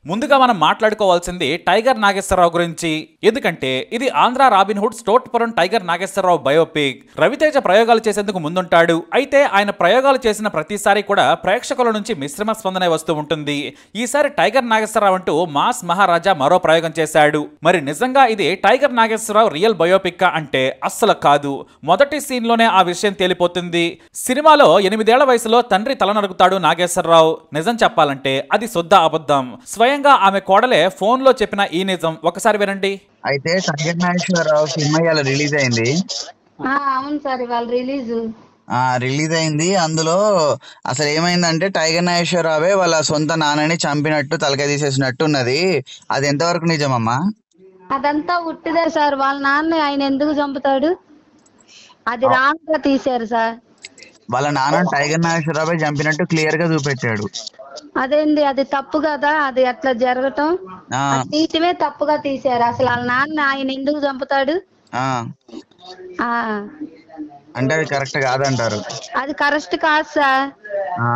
ముందుగా మనం మాట్లాడుకోవాల్సింది టైగర్ నాగేశ్వరరావు గురించి ఎందుకంటే ఇది ఆంధ్ర రాబిన్ హుడ్ స్టోట్పురం టైగర్ నాగేశ్వరరావు బయోపిక్ రవితేజ ప్రయోగాలు చేసేందుకు ముందుంటాడు అయితే ఆయన ప్రయోగాలు చేసిన ప్రతిసారి కూడా ప్రేక్షకుల నుంచి మిశ్రమ స్పందన వస్తూ ఉంటుంది ఈసారి టైగర్ నాగేశ్వరరావు అంటూ మాస్ మహారాజా మరో ప్రయోగం చేశాడు మరి నిజంగా ఇది టైగర్ నాగేశ్వరరావు రియల్ బయోపిక్ అంటే అస్సలు కాదు మొదటి సీన్ లోనే ఆ విషయం తేలిపోతుంది సినిమాలో ఎనిమిదేళ్ల వయసులో తండ్రి తల నరుకుతాడు నాగేశ్వరరావు నిజం చెప్పాలంటే అది శుద్ధ అబద్ధం స్వయంగా ఆమె కోడలే ఫోన్ లో చెప్పిన ఈ నిజం ఒకసారి వినండి అయితే టైగర్ నాగేశ్వరరావు సినిమా ఇవాళ రిలీజ్ అయింది ఆ, అవును సార్ ఇవాళ రిలీజ్ ఆ రిలీజ్ అయింది అందులో అసలు ఏమైందంటే టైగర్ నాగేశ్వరరావే వాళ్ళ సొంత నాన్నని చంపినట్టు తలకాయ తీసేసినట్టు ఉన్నది అది ఎంతవరకు నిజమమ్మా అదంతా ఉట్టిదే సార్ వాళ్ళ నాన్న ఆయన ఎందుకు చంపుతాడు అది రాంగ్ గా తీశారు సార్ వాళ్ళ నాన్న టైగర్ నాగేశ్వరరావే చంపినట్టు క్లియర్ గా చూపించాడు అదేంది అది తప్పు కదా అది అట్లా జరగటం ఆ అది తీయటమే తప్పుగా తీశారు అసలు వాళ్ళ నాన్న ఆయన ఎందుకు చంపుతాడు ఆ ఆ అంటే అది కరెక్ట్ కాదంటారు అది కరెక్ట్ కాదు సార్ ఆ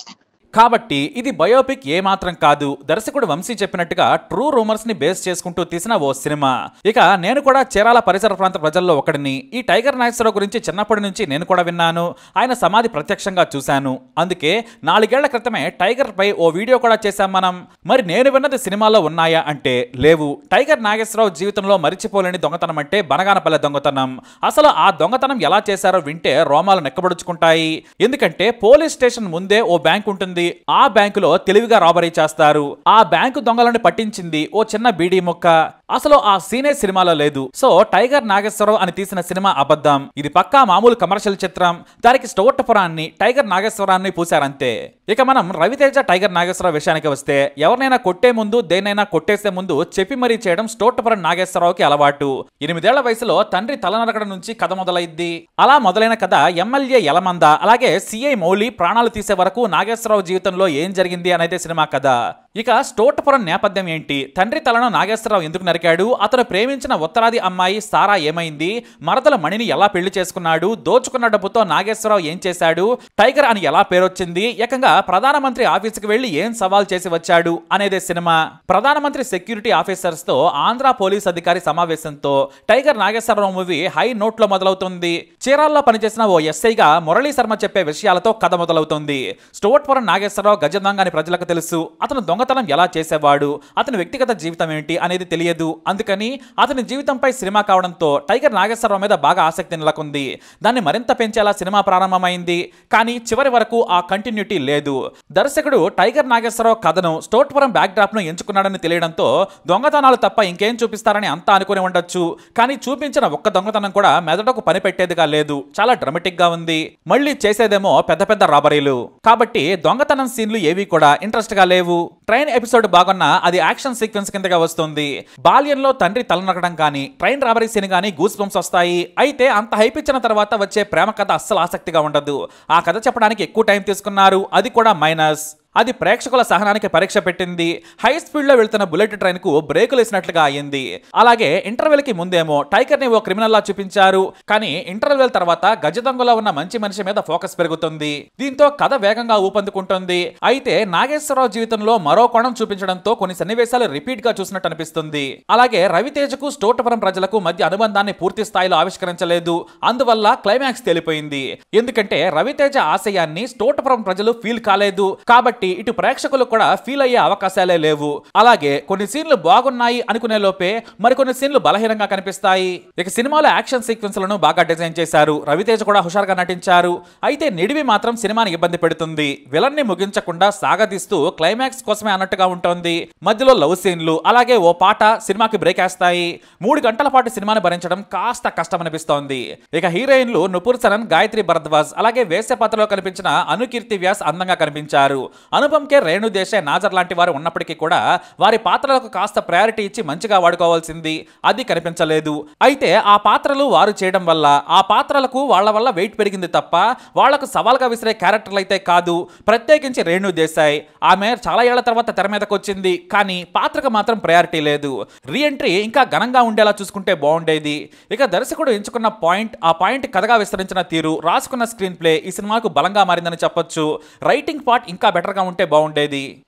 కాబట్టి ఇది బయోపిక్ ఏ మాత్రం కాదు దర్శకుడు వంశీ చెప్పినట్టుగా ట్రూ రూమర్స్ ని బేస్ చేసుకుంటూ తీసిన ఓ సినిమా ఇక నేను కూడా చీరాల పరిసర ప్రాంత ప్రజల్లో ఒకడిని ఈ టైగర్ నాగేశ్వరరావు గురించి చిన్నప్పటి నుంచి నేను కూడా విన్నాను ఆయన సమాధి ప్రత్యక్షంగా చూశాను అందుకే నాలుగేళ్ల క్రితమే టైగర్ పై ఓ వీడియో కూడా చేశాం మనం మరి నేను విన్నది సినిమాలో ఉన్నాయా అంటే లేవు టైగర్ నాగేశ్వరరావు జీవితంలో మరిచిపోలేని దొంగతనం అంటే బనగానపల్లె దొంగతనం అసలు ఆ దొంగతనం ఎలా చేశారో వింటే రోమాలు నెక్కబడుచుకుంటాయి ఎందుకంటే పోలీస్ స్టేషన్ ముందే ఓ బ్యాంక్ ఉంటుంది ఆ బ్యాంకులో తెలివిగా రాబరీ చేస్తారు ఆ బ్యాంకు దొంగలను పట్టించింది ఓ చిన్న బీడీ ముక్క అసలు ఆ సీనే సినిమాలో లేదు సో టైగర్ నాగేశ్వరరావు అని తీసిన సినిమా అబద్ధం ఇది పక్కా మామూలు కమర్షియల్ చిత్రం దానికి స్టోటపురాన్ని టైగర్ నాగేశ్వరాన్ని పూశారంతే ఇక మనం రవితేజ టైగర్ నాగేశ్వరరావు విషయానికి వస్తే ఎవరినైనా కొట్టే ముందు దేనైనా కొట్టేసే ముందు చెప్పి మరీ చేయడం స్టోటపురం నాగేశ్వరరావుకి అలవాటు ఎనిమిదేళ్ల వయసులో తండ్రి తల నరకడం నుంచి కథ మొదలైద్ది అలా మొదలైన కథ ఎమ్మెల్యే యలమంద అలాగే సిఐ మౌలి ప్రాణాలు తీసే వరకు నాగేశ్వరరావు జీవితంలో ఏం జరిగింది అనేది సినిమా కథ ఇక స్టోటపురం నేపథ్యం ఏంటి తండ్రి తలను నాగేశ్వరరావు ఎందుకు నరికాడు అతను ప్రేమించిన ఉత్తరాది అమ్మాయి సారా ఏమైంది మరదల మణిని ఎలా పెళ్లి చేసుకున్నాడు దోచుకున్న డబ్బుతో నాగేశ్వరరావు ఏం చేశాడు టైగర్ అని ఎలా పేరొచ్చింది ఏకంగా ప్రధానమంత్రి ఆఫీసుకి వెళ్లి ఏం సవాల్ చేసి వచ్చాడు అనేదే సినిమా ప్రధానమంత్రి సెక్యూరిటీ ఆఫీసర్స్ తో ఆంధ్ర పోలీస్ అధికారి సమావేశంతో Tiger Nageswara Rao movie high note లో మొదలవుతుంది చీరాల్లో పనిచేసిన ఓ ఎస్ఐగా మురళీ శర్మ చెప్పే విషయాలతో కథ మొదలవుతుంది స్టోట్పురం నాగేశ్వరరావు గజ దొంగ అని ప్రజలకు తెలుసు అతను దొంగతనం ఎలా చేసేవాడు అతని వ్యక్తిగత జీవితం ఏంటి అనేది తెలియదు అందుకని అతని జీవితంపై సినిమా కావడంతో టైగర్ నాగేశ్వరరావు మీద బాగా ఆసక్తి నెలకొంది దాన్ని మరింత పెంచేలా సినిమా ప్రారంభమైంది కానీ చివరి వరకు ఆ కంటిన్యూటీ లేదు దర్శకుడు టైగర్ నాగేశ్వరరావు కథను స్టోట్పురం బ్యాక్డ్రాప్ ను ఎంచుకున్నాడని తెలియడంతో దొంగతనాలు తప్ప ఇంకేం చూపిస్తారని అంతా అనుకుని ఉండొచ్చు కానీ చూపించిన ఒక్క దొంగతనం కూడా మెదడుకు పని పెట్టేదిగా లేదు చాలా డ్రమటిక్ గా ఉంది మళ్ళీ చేసేదేమో పెద్ద పెద్ద రాబరీలు కాబట్టి దొంగతనం సీన్లు ఏవి కూడా ఇంట్రెస్ట్ గా లేవు ట్రైన్ ఎపిసోడ్ బాగున్నా అది యాక్షన్ సీక్వెన్స్ కిందగా వస్తుంది బాల్యంలో తండ్రి తలనరకడం కానీ ట్రైన్ రాబరీ సీన్ కానీ గూస్ బంప్స్ వస్తాయి అయితే అంత హైప్ ఇచ్చిన తర్వాత వచ్చే ప్రేమ కథ అస్సలు ఆసక్తిగా ఉండదు ఆ కథ చెప్పడానికి ఎక్కువ టైం తీసుకున్నారు అది కూడా మైనస్ అది ప్రేక్షకుల సహనానికి పరీక్ష పెట్టింది హై స్పీడ్ లో వెళ్తున్న బుల్లెట్ ట్రైన్ కు బ్రేకులు వేసినట్లుగా అయ్యింది అలాగే ఇంటర్వెల్ కి ముందేమో టైగర్ ని ఓ క్రిమినల్ లా చూపించారు కానీ ఇంటర్వెల్ తర్వాత గజ దొంగలో ఉన్న మంచి మనిషి మీద ఫోకస్ పెరుగుతుంది దీంతో కథ వేగంగా ఊపందుకుంటుంది అయితే నాగేశ్వరరావు జీవితంలో మరో కోణం చూపించడంతో కొన్ని సన్నివేశాలు రిపీట్ గా చూసినట్టు అనిపిస్తుంది అలాగే రవితేజకు స్టోటపురం ప్రజలకు మధ్య అనుబంధాన్ని పూర్తి స్థాయిలో ఆవిష్కరించలేదు అందువల్ల క్లైమాక్స్ తేలిపోయింది ఎందుకంటే రవితేజ ఆశయాన్ని స్టోటపురం ప్రజలు ఫీల్ కాలేదు కాబట్టి ఇటు ప్రేక్షకులు కూడా ఫీల్ అయ్యే అవకాశాలే లేవు అలాగే కొన్ని సీన్లు బాగున్నాయి అనుకునే లోపే మరికొన్ని సీన్లు బలహీనంగా కనిపిస్తాయి ఇక సినిమాలో యాక్షన్ సీక్వెన్స్లను బాగా డిజైన్ చేశారు రవితేజ కూడా హుషారుగా నటించారు అయితే నిడివి మాత్రం సినిమాని ఇబ్బంది పెడుతుంది విలన్ ని ముగించకుండా సాగదీస్తూ క్లైమాక్స్ కోసమే అన్నట్టుగా ఉంటుంది మధ్యలో లవ్ సీన్లు అలాగే ఓ పాట సినిమాకి బ్రేక్ వేస్తాయి మూడు గంటల పాటు సినిమాని భరించడం కాస్త కష్టం అనిపిస్తోంది ఇక హీరోయిన్లు నుపూర్ సరన్ గాయత్రి భరద్వాజ్ అలాగే వేశ్య పాత్రలో కనిపించిన అనుకీర్తి వ్యాస్ అందంగా కనిపించారు అనుపమ్ కే రేణు దేశాయ్ నాజర్ లాంటి వారు ఉన్నప్పటికీ కూడా వారి పాత్రలకు కాస్త ప్రయారిటీ ఇచ్చి మంచిగా వాడుకోవాల్సింది అది కనిపించలేదు అయితే ఆ పాత్రలు వారు చేయడం వల్ల ఆ పాత్రలకు వాళ్ళ వల్ల వెయిట్ పెరిగింది తప్ప వాళ్లకు సవాల్గా విసిరే క్యారెక్టర్లు అయితే కాదు ప్రత్యేకించి రేణు దేశాయ్ ఆమె చాలా ఏళ్ల తర్వాత తెర మీదకి వచ్చింది కానీ పాత్రకు మాత్రం ప్రయారిటీ లేదు రీఎంట్రీ ఇంకా ఘనంగా ఉండేలా చూసుకుంటే బాగుండేది ఇక దర్శకుడు ఎంచుకున్న పాయింట్ ఆ పాయింట్ కథగా విస్తరించిన తీరు రాసుకున్న స్క్రీన్ ప్లే ఈ సినిమాకు బలంగా మారిందని చెప్పొచ్చు రైటింగ్ పార్ట్ ఇంకా బెటర్గా ఉంటే బాగుండేది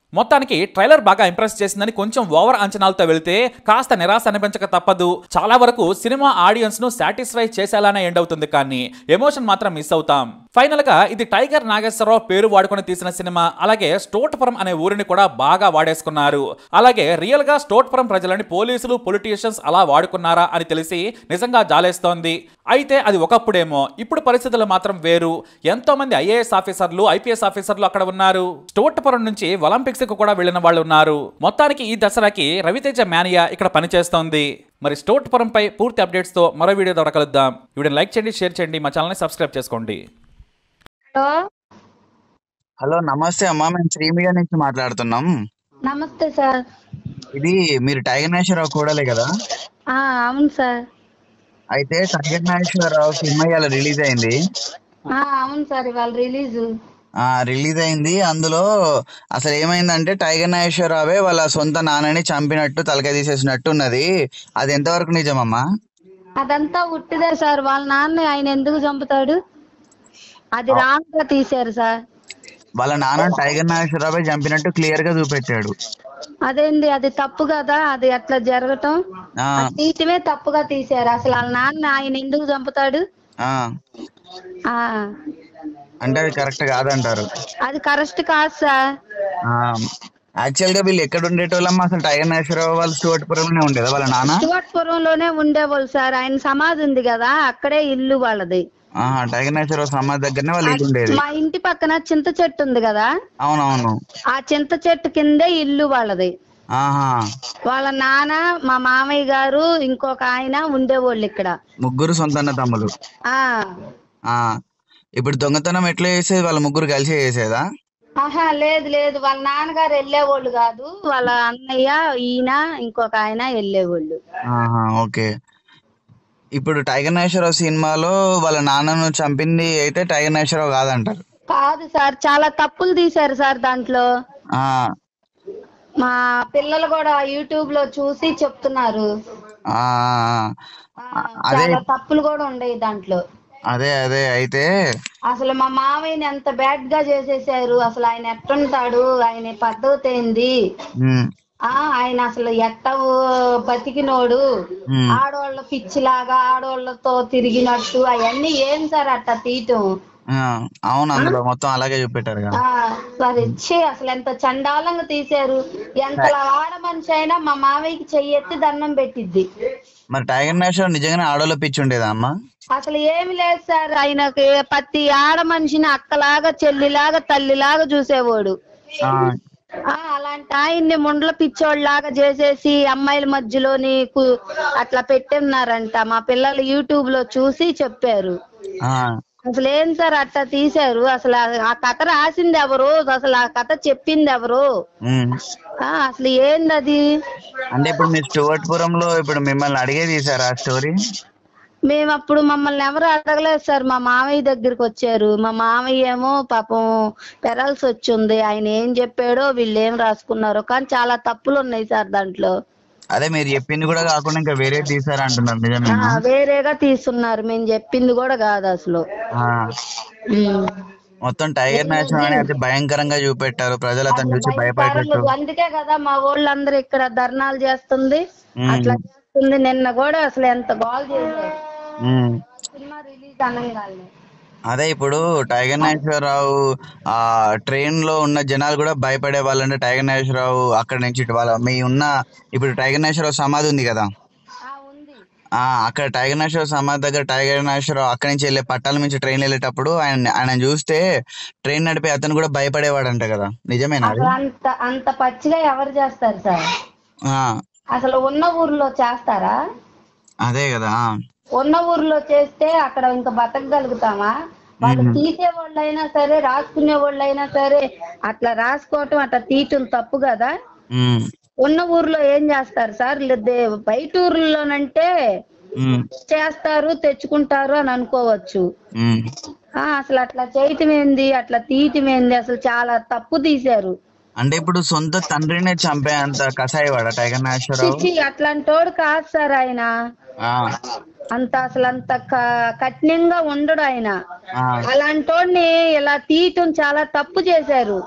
మొత్తానికి ట్రైలర్ బాగా ఇంప్రెస్ చేసిందని కొంచెం ఓవర్ అంచనాలతో వెళ్తే కాస్త నిరాశ అనిపించక తప్పదు చాలా వరకు సినిమా ఆడియన్స్ ను సాటిస్ఫై చేసేలానే ఎండ్ అవుతుంది కానీ ఎమోషన్ మాత్రం మిస్ అవుతాం ఫైనల్ గా ఇది టైగర్ నాగేశ్వరరావు పేరు వాడుకొని తీసిన సినిమా అలాగే స్టోట్పురం అనే ఊరిని కూడా బాగా వాడేసుకున్నారు అలాగే రియల్ గా స్టోట్పురం ప్రజలని పోలీసులు పొలిటీషియన్స్ అలా వాడుకున్నారా అని తెలిసి నిజంగా జాలేస్తోంది అయితే అది ఒకప్పుడేమో ఇప్పుడు పరిస్థితులు మాత్రం వేరు ఎంతో మంది ఐఏఎస్ ఆఫీసర్లు ఐపీఎస్ ఆఫీసర్లు అక్కడ ఉన్నారు స్టోట్పురం నుంచి ఒలింపిక్స్ కు కూడా వెళ్ళిన వాళ్ళు ఉన్నారు మొత్తానికి ఈ దసరాకి రవితేజ మేనియా ఇక్కడ పనిచేస్తోంది మరి స్టోట్పురం పై పూర్తి అప్డేట్స్ తో మరో వీడియో ద్వారా కలుద్దాం వీడియోని లైక్ చేయండి షేర్ చేయండి మా ఛానల్ని సబ్స్క్రైబ్ చేసుకోండి హలో హలో నమస్తే అమ్మా మేము శ్రీ మీడియా నుంచి మాట్లాడుతున్నాం నమస్తే సార్ ఇది మీరు టైగర్ నాగేశ్వరరావు కూడలే కదా ఆ, అవును సార్ అయితే టైగర్ నాగేశ్వరరావు సినిమా ఇవాళ రిలీజ్ అయింది ఆ, అవును సార్ ఇవాళ రిలీజ్ ఆ రిలీజ్ అయింది అందులో అసలు ఏమైందంటే టైగర్ నాగేశ్వరరావే వాళ్ళ సొంత నాన్నని చంపినట్టు తలకాయ తీసేసినట్టు ఉన్నది అది ఎంతవరకు నిజమమ్మా అదంతా ఉట్టిదే సార్ వాళ్ళ నాన్న ఆయన ఎందుకు చంపుతాడు అది రాంగ్ గా తీశారు సార్ వాళ్ళ నాన్న టైగర్ నాగేశ్వరరావే చంపినట్టు క్లియర్ గా చూపెట్టాడు అదేంది అది తప్పు కదా అది అట్లా జరగటం ఆ అది తీయటమే తప్పుగా తీశారు అసలు వాళ్ళ నాన్న ఆయన ఎందుకు చంపుతాడు ఆ ఆ అంటే అది కరెక్ట్ కాదంటారు అది కరెక్ట్ కాదు సార్ యాక్చువల్ గా వీళ్ళు ఎక్కడ ఉండేటోళ్ళమ్మా అసలు టైగర్ నాగేశ్వరరావు వాళ్ళు స్టూవర్ట్పురంలోనే ఉండేదా వాళ్ళ నాన్న శివట్పురంలోనే ఉండేవాళ్ళు సార్ ఆయన సమాధి ఉంది కదా అక్కడే ఇల్లు వాళ్ళది ఆహా, టైగర్ నాగేశ్వరరావు సమాధి దగ్గరనే వాళ్ళు ఇల్లు ఉండేది మా ఇంటి పక్కన చింత చెట్టు ఉంది కదా అవునవును ఆ చింత చెట్టు కిందే ఇల్లు వాళ్ళది ఆహా వాళ్ళ నాన్న మా మామయ్య గారు ఇంకొక ఆయన ఉండేవాళ్ళు ఇక్కడ ముగ్గురు సొంతన్న తమ్ములు ఆ ఆ ఇప్పుడు దొంగతనం ఎట్లా చేసేది వాళ్ళ ముగ్గురు కలిసి చేసేదా ఆహా లేదు లేదు వాళ్ళ నాన్నగారు వెళ్ళేవాళ్ళు కాదు వాళ్ళ అన్నయ్య ఈయన ఇంకొక ఆయన వెళ్ళేవాళ్ళు ఆహా ఓకే ఇప్పుడు టైగర్ నాగేశ్వరరావు సినిమాలో వాళ్ళ నాన్నను చంపింది అయితే టైగర్ నాగేశ్వరరావు కాదంటారు కాదు సార్ చాలా తప్పులు తీశారు సార్ దాంట్లో ఆ మా పిల్లలు కూడా యూట్యూబ్ లో చూసి చెప్తున్నారు ఆ, ఆ, అదే చాలా తప్పులు కూడా ఉండేవి దాంట్లో అదే అదే అయితే అసలు మా మామయ్యని ఎంత బ్యాడ్ గా చేసేసారు అసలు ఆయన ఎట్టుంటాడు ఆయన పద్ధతి ఏంది ఉమ్, ఆ ఆయన అసలు ఎట్ట ఓ- బతికినోడు ఉమ్, ఆడోళ్ళ పిచ్చిలాగా ఆడోళ్ళతో తిరిగినట్టు అవన్నీ ఏం సార్ అట్ట తీయటం ఆ, అవును అందులో మొత్తం అలాగే చూపెట్టారు కదా ఆ మరి ఛీ, అసలు ఎంత చండాలంగా తీశారు ఎంత ఆడ మనిషి అయినా మా మామయ్యకి చెయ్యెత్తి దండం పెట్టిద్ది మరి టైగర్ నాగేశ్వరరావు నిజంగానే ఆడోలో పిచ్చి ఉండేదా అమ్మా అసలు ఏమి లేదు సార్ ఆయనకి ప్రతి ఆడ మనిషిని అక్కలాగా చెల్లిలాగా తల్లిలాగా చూసేవాడు ఆ, ఆ అలాంటి ఆయన్ని ముండ్ల పిచ్చోళ్ళలాగా చేసేసి అమ్మాయిల మధ్యలోని కు- అట్లా పెట్టున్నారంట మా పిల్లలు యూట్యూబ్ లో చూసి చెప్పారు ఆ, అసలు ఏం సార్ అట్లా తీశారు అసలు ఆ- ఆ కథ రాసింది ఎవరు అసలు ఆ కథ చెప్పింది ఎవరు ఉమ్. ఆ అసలు ఏంది అది అంటే ఇప్పుడు మీరు స్టూవర్ట్పురంలో ఇప్పుడు మిమ్మల్ని అడిగే తీసారా ఆ స్టోరీ మేము అప్పుడు మమ్మల్ని ఎవరు అడగలేదు సార్ మా మామయ్య దగ్గరికి వచ్చారు మా మామయ్య ఏమో పాపం పెరాల్సి వచ్చింది ఆయన ఏం చెప్పాడో వీళ్ళు ఏం రాసుకున్నారో కానీ చాలా తప్పులు ఉన్నాయి సార్ దాంట్లో అదే మీరు చెప్పింది కూడా కాకుండా ఇంకా వేరే తీసారా అంటున్నారు ఆ, నిజమేనా వేరేగా తీస్తున్నారు మేము చెప్పింది కూడా కాదు అసలు ఆ, ఉమ్. మొత్తం టైగర్ నేషన్ అని అయితే భయంకరంగా చూపెట్టారు ప్రజలు అతను చూసి భయపడేటట్టు అందుకే కదా మా వాళ్ళందరూ ఇక్కడ ధర్నాలు చేస్తుంది ఉమ్, అట్లా చేస్తుంది నిన్న కూడా అసలు ఎంత గోల్ చేశారు ఉమ్. సినిమా రిలీజ్ అనగానే అదే ఇప్పుడు టైగర్ నాగేశ్వరరావు ఆ ట్రైన్ లో ఉన్న జనాలు కూడా భయపడే వాళ్ళంటే టైగర్ నాగేశ్వరరావు అక్కడ నుంచి ఇటు వాళ్ళ మీ ఉన్న ఇప్పుడు టైగర్ నాగేశ్వరరావు సమాధి ఉంది కదా ఆ, ఉంది ఆ అక్కడ టైగర్ నాగేశ్వరరావు సమాధి దగ్గర టైగర్ నాగేశ్వరరావు అక్కడి నుంచి వెళ్ళే పట్టాల నుంచి ట్రైన్ వెళ్ళేటప్పుడు ఆయన ఆయన చూస్తే ట్రైన్ నడిపే అతను కూడా భయపడేవాడంట కదా నిజమేనా అది అసలు అంత అంత పచ్చిగా ఎవరు చేస్తారు సార్ ఆ, అసలు ఉన్న ఊర్లో చేస్తారా అదే కదా ఆ. ఉన్న ఊర్లో చేస్తే అక్కడ ఇంకా బతకగలుగుతామా వాళ్ళు తీసే వాళ్ళైనా సరే రాసుకునే వాళ్ళైనా సరే అట్లా రాసుకోవటం అట్లా తీయటం తప్పు కదా ఉమ్, ఉన్న ఊర్లో ఏం చేస్తారు సార్ లేదే బయట ఊర్లోనంటే ఉమ్, చేస్తారు తెచ్చుకుంటారు అని అనుకోవచ్చు ఉమ్. ఆ అసలు అట్లా చేయటం ఏంది అట్లా తీయటం ఏంది అసలు చాలా తప్పు తీశారు అంటే ఇప్పుడు సొంత తండ్రినే చంపే అంత కసాయివాడ టైగర్ నాగేశ్వరరావు చిచ్చి అట్లాంటోడు కాదు సార్ ఆయన ఆ, అంత అసలు అంత క- కఠినంగా ఉండడు ఆయన ఆ, అలాంటోడిని ఇలా తీయటం చాలా తప్పు చేశారు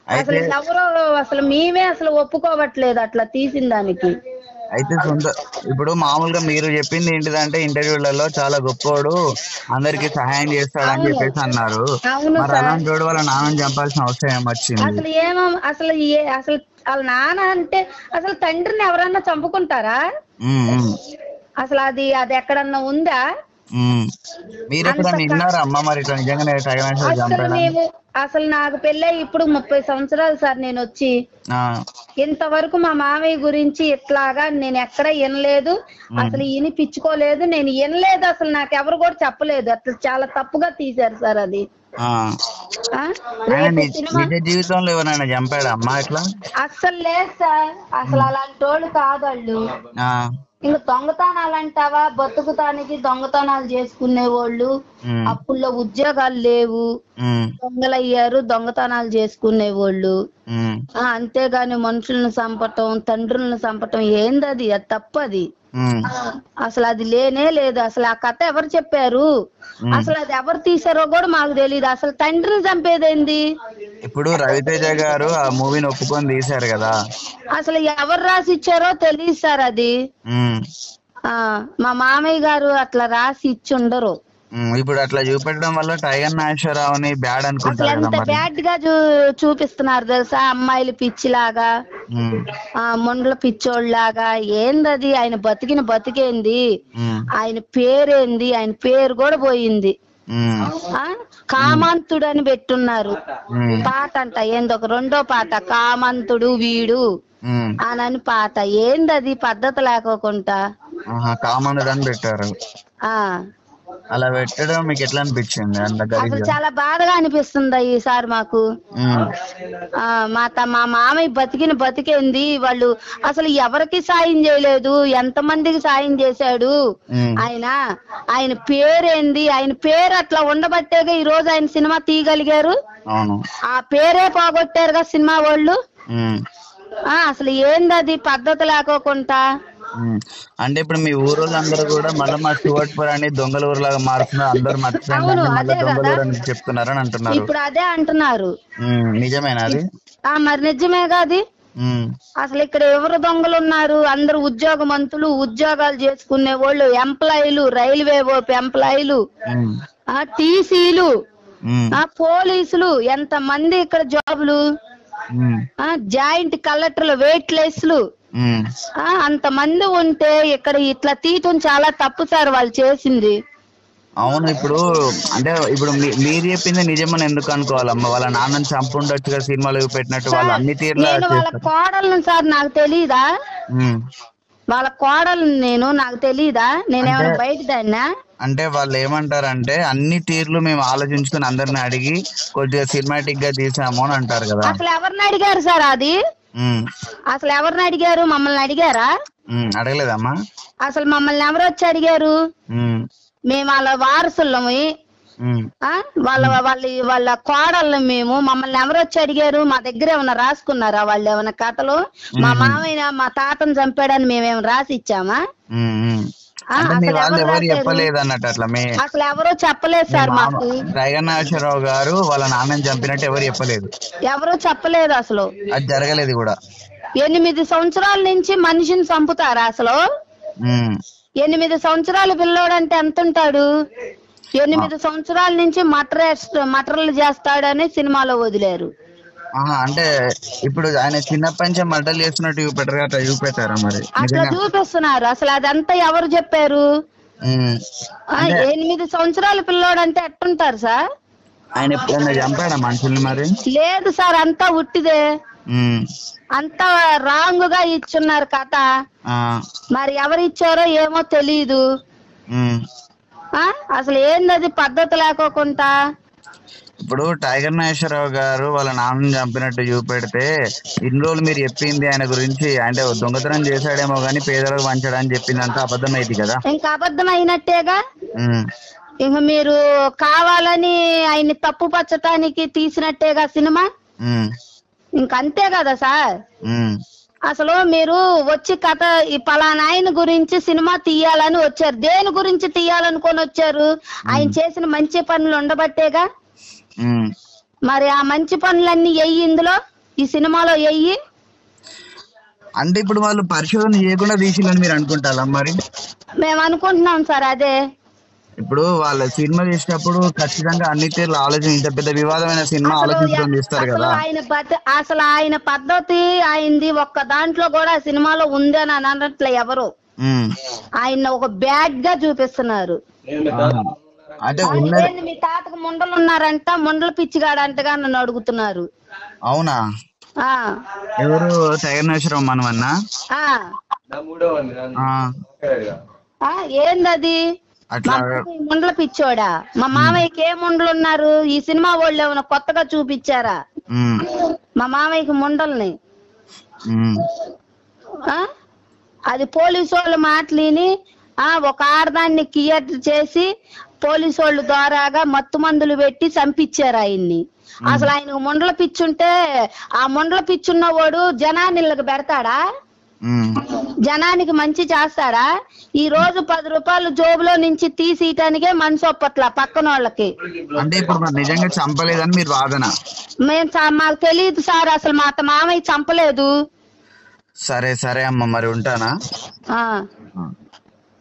అసలు అయితే ఎవరో అసలు మేమే అసలు ఒప్పుకోవట్లేదు అట్లా తీసిన దానికి అయితే సొంత ఇప్పుడు మామూలుగా మీరు చెప్పింది ఏంటిదంటే ఇంటర్వ్యూలలో చాలా గొప్పోడు అందరికి సహాయం చేస్తాడని అవును. చెప్పేసి అన్నారు అవును మరి సార్. అలాంటి వాడు వాళ్ళ నాన్నని చంపాల్సిన అవసరం ఏమొచ్చింది అసలు ఏమో అసలు ఏ అసలు వాళ్ళ నాన్న అంటే అసలు తండ్రిని ఎవరన్నా చంపుకుంటారా ఉమ్, ఉమ్, అసలు అది అది ఎక్కడన్నా ఉందా ఉమ్. మీరు ఎప్పుడన్నా విన్నారా అమ్మ మరి ఇట్లా నిజంగానే టైగర్ నాయక్ అసలు చంపాడని మేము అసలు నాకు పెళ్ళై ఇప్పుడు ముప్పై సంవత్సరాలు సార్ నేను వచ్చి ఆ, ఇంతవరకు మా మామయ్య గురించి ఇట్లాగా నేను ఎక్కడ వినలేదు అసలు వినిపించుకోలేదు నేను వినలేదు అసలు నాకు ఎవరు కూడా చెప్పలేదు అసలు చాలా తప్పుగా తీశారు సార్ అది ఆ. ఆ? ఆయన రేపు ని- సినిమా నిజ జీవితంలో ఎవరైనా చంపాడా అమ్మ ఇట్లా అస్సలు లేదు సార్ అసలు అలాంటి వాళ్ళు కాదు వాళ్ళు ఆ, ఇంక దొంగతనాలు అంటావా బతుకుతానికి దొంగతనాలు చేసుకునే వాళ్ళు ఉమ్, అప్పుల్లో ఉద్యోగాలు లేవు ఉమ్, దొంగలయ్యారు దొంగతనాలు చేసుకునే వాళ్ళు ఉమ్, ఆ, అంతేగాని మనుషులను చంపటం తండ్రులను చంపటం ఏందది అది తప్పది ఉమ్. అసలు అది లేనే లేదు అసలు ఆ కథ ఎవరు చెప్పారు అసలు అది ఎవరు తీసారో కూడా మాకు తెలియదు అసలు తండ్రిని చంపేదేంది ఇప్పుడు రవితేజ గారు ఆ మూవీని ఒప్పుకొని తీశారు కదా అసలు ఎవరు రాసి ఇచ్చారో తెలియదు సార్ అది ఉమ్, ఆ మా మామయ్య గారు అట్లా రాసి ఇచ్చి ఉండరు ఉమ్, ఇప్పుడు అట్లా చూపెట్టడం వల్ల టైగర్ నాగేశ్వరరావుని బ్యాడ్ అసలు అనుకుంటారు కదా ఎంత మరి బ్యాడ్ గా చూ చూపిస్తున్నారు తెలుసా అమ్మాయిలు పిచ్చిలాగా ఉమ్, ఆ మొండ్ల పిచ్చోళ్ళలాగా ఏందది ఆయన బతికిన బతికేంది ఉమ్, ఆయన పేరేంది ఆయన పేరు కూడా పోయింది ఉమ్, ఆ కామంతుడు అని పెట్టున్నారు ఉమ్, పాట అంట ఏందొక రెండో పాట కామంతుడు వీడు ఉమ్. అనని పాట ఏందది పద్ధతి లేకోకుండా ఆహా, కామనుడు అని పెట్టారు ఆ అలా పెట్టడం మీకు ఎట్లా అనిపించింది అంత అసలు గలీజ్గా చాలా బాధగా అనిపిస్తుంది ఈసారి మాకు ఉమ్, ఆ మా త- మా మామయ్య బతికిన బతికేంది వాళ్ళు అసలు ఎవరికి సాయం చేయలేదు ఎంత మందికి సాయం చేశాడు ఉమ్, ఆయన ఆయన పేరేంది ఆయన పేరు అట్లా ఉండబట్టేగా ఈ రోజు ఆయన సినిమా తీయగలిగారు అవును ఆ పేరే పోగొట్టారుగా సినిమా వాళ్ళు ఉమ్, ఆ అసలు ఏందది పద్ధతి లేకోకుండా ఉమ్. అంటే ఇప్పుడు మీ ఊరోళ్ళందరూ కూడా మళ్ళీ మా శివట్పూర్ అని దొంగల ఊరులాగా మారుతున్నారు అందరు మర్చిపోయింది అవును, మళ్ళీ అదే దొంగల కదా. ఊరు అని చెప్తున్నారని అంటున్నారు ఇప్పుడు అదే అంటున్నారు ఉమ్, నిజమేనా అది ఆ మరి నిజమేగా అది ఉమ్, అసలు ఇక్కడ ఎవరు దొంగలు ఉన్నారు అందరు ఉద్యోగమంతులు ఉద్యోగాలు చేసుకునే వాళ్ళు ఎంప్లాయీలు రైల్వే ఎంప్లాయీలు ఉమ్, ఆ టీసీలు ఉమ్, ఆ పోలీసులు ఎంత మంది ఇక్కడ జాబులు ఉమ్, ఆ జాయింట్ కలెక్టర్లు వెయిట్లెస్లు ఉమ్. ఆ అంత మంది ఉంటే ఇక్కడ ఇట్లా తీయటం చాలా తప్పు సార్ వాళ్ళు చేసింది అవును ఇప్పుడు అంటే ఇప్పుడు మీ- మీరు చెప్పింది నిజమని ఎందుకు అనుకోవాలమ్మా వాళ్ళ నాన్నని చంపుండొచ్చు కదా సినిమాలు పెట్టినట్టు వాళ్ళు అన్ని తీర్లా నేను వాళ్ళ చేస్తారు కోడలను సార్ నాకు తెలీదా ఉమ్. వాళ్ళ కోడలను నేను నాకు తెలీదా నేనేమైనా అంటే- బయట దాన్నా అంటే వాళ్ళు ఏమంటారంటే అన్ని తీర్లు మేము ఆలోచించుకుని అందరిని అడిగి కొద్దిగా సినిమాటిక్ గా తీసాము అని అంటారు కదా అసలు ఎవరిని అడిగారు సార్ అది ఉమ్, అసలు ఎవరిని అడిగారు మమ్మల్ని అడిగారా ఉమ్, అడగలేదమ్మా అసలు మమ్మల్ని ఎవరు వచ్చి అడిగారు ఉమ్, మేము వాళ్ళ వారసులము ఉమ్, ఆ? వాళ్ళ వాళ్ళ వాళ్ళ కోడళ్ళు మేము మమ్మల్ని ఎవరు వచ్చి అడిగారు మా దగ్గర ఏమైనా రాసుకున్నారా వాళ్ళు ఏమైనా కథలు మా మామయ్య మా తాతను చంపాడని మేమేమైనా రాసి ఇచ్చామా ఉమ్, ఉమ్. ఆ, అంటే మీ అసలు వాళ్ళు ఎవరు ఎవరు రాశారు? చెప్పలేదు అన్నట్టు అట్లా మీ అసలు ఎవరో చెప్పలేదు సార్ మాకు టైగర్ నాగేశ్వరరావు గారు వాళ్ళ నాన్నని చంపినట్టు ఎవరు చెప్పలేదు ఎవరో చెప్పలేదు అసలు అది జరగలేదు కూడా ఎనిమిది సంవత్సరాల నుంచి మనిషిని చంపుతారా అసలు ఉమ్, ఎనిమిది సంవత్సరాల పిల్లోడంటే ఎంత ఉంటాడు ఎనిమిది సంవత్సరాల నుంచి మటర్ మటర్లు చేస్తాడని సినిమాలో వదిలేరు ఆహా, అంటే ఇప్పుడు ఆయన చిన్నప్పటి నుంచి మంటలు చేస్తున్నట్టు చూపెట్టరు అట్లా చూపెట్టారా మరి అట్లా నిజంగా చూపిస్తున్నారు అసలు అదంతా ఎవరు చెప్పారు ఉమ్. ఆ, ఎనిమిది సంవత్సరాల పిల్లోడంటే ఎట్టుంటారు సార్ ఆయన ఎప్పుడైనా చంపాడా మనుషుల్ని మరి లేదు సార్ అంతా ఉట్టిదే ఉమ్, అంతా రాంగ్ గా ఇచ్చున్నారు కథ ఆ, మరి ఎవరు ఇచ్చారో ఏమో తెలియదు ఉమ్. ఆ అసలు ఏందది పద్ధతి లేకోకుండా ఇప్పుడు టైగర్ నాగేశ్వరరావు గారు వాళ్ళ నాన్నని చంపినట్టు చూపెడితే ఇన్ని రోజులు మీరు చెప్పింది ఆయన గురించి అంటే దొంగతనం చేశాడేమో కానీ పేదలకు పంచడని చెప్పిందంతా అబద్ధం అయింది కదా ఇంకా అబద్ధం అయినట్టేగా ఉమ్, ఇంక మీరు కావాలని ఆయన్ని తప్పు పచ్చటానికి తీసినట్టేగా సినిమా ఉమ్, ఇంకంతే కదా సార్ ఉమ్, అసలు మీరు వచ్చి కథ ఈ పలానా ఆయన గురించి సినిమా తీయాలని వచ్చారు దేని గురించి తీయాలనుకొని వచ్చారు ఆయన చేసిన మంచి పనులు ఉండబట్టేగా ఉమ్, మరి ఆ మంచి పనులన్నీ ఎయ్యి ఇందులో ఈ సినిమాలో వెయ్యి అంటే ఇప్పుడు వాళ్ళు పరిశోధన చేయకుండా తీసిల్లని మీరు అనుకుంటారా మరి మేము అనుకుంటున్నాం సార్ అదే ఇప్పుడు వాళ్ళ సినిమా చేసేటప్పుడు ఖచ్చితంగా అన్ని తీర్లు ఆలోచన ఇంత పెద్ద వివాదమైన సినిమా అసలు ఆలోచించుకొని తీస్తారు అసలు కదా ఆయన పద్ధ- అసలు ఆయన పద్ధతి ఆయనది ఒక్క దాంట్లో కూడా సినిమాలో ఉంది అని అనట్లే ఎవరు ఉమ్. ఆయన ఒక బ్యాడ్ గా చూపిస్తున్నారు ఆహా. అంటే ఆయన ఉన్నది ఏంది మీ తాతకు ముండలు ఉన్నారంట ముండలు పిచ్చిగాడంటగా నన్ను అడుగుతున్నారు అవునా ఆ ఎవరు టైగర్ నాగేశ్వరరావు మనమన్నా ఆ ఆ, ఆ, ఏందది అట్లా మా మామయ్య ముండల పిచ్చోడా మా మామయ్యకి ఏ ముండలు ఉన్నారు ఈ సినిమా వాళ్ళు ఏమైనా కొత్తగా చూపించారా ఉమ్, మా మామయ్యకి ముండల్ని ఉమ్. ఆ అది పోలీసు వాళ్ళు మాటలిని ఆ ఒక ఆడదాన్ని క్లియర్ చేసి పోలీసు వాళ్ళు ద్వారాగా మత్తు మందులు పెట్టి చంపించారు ఆయన్ని అసలు ఆయనకు ముండల పిచ్చుంటే ఆ ముండల పిచ్చున్నవాడు జనాన్ని ఇళ్ళకి పెడతాడా ఉమ్. జనానికి మంచి చేస్తాడా ఈ రోజు పది రూపాయలు జోబులో నుంచి తీసియటానికే మనసు ఒప్పట్ల పక్కన వాళ్ళకి అంటే ఇప్పుడు మరి నిజంగా చంపలేదని మీరు వాదన మేము చ- మాకు తెలియదు సార్ అసలు మా అత్త మామయ్య చంపలేదు సరే సరే అమ్మ మరి ఉంటానా ఆ ఆ.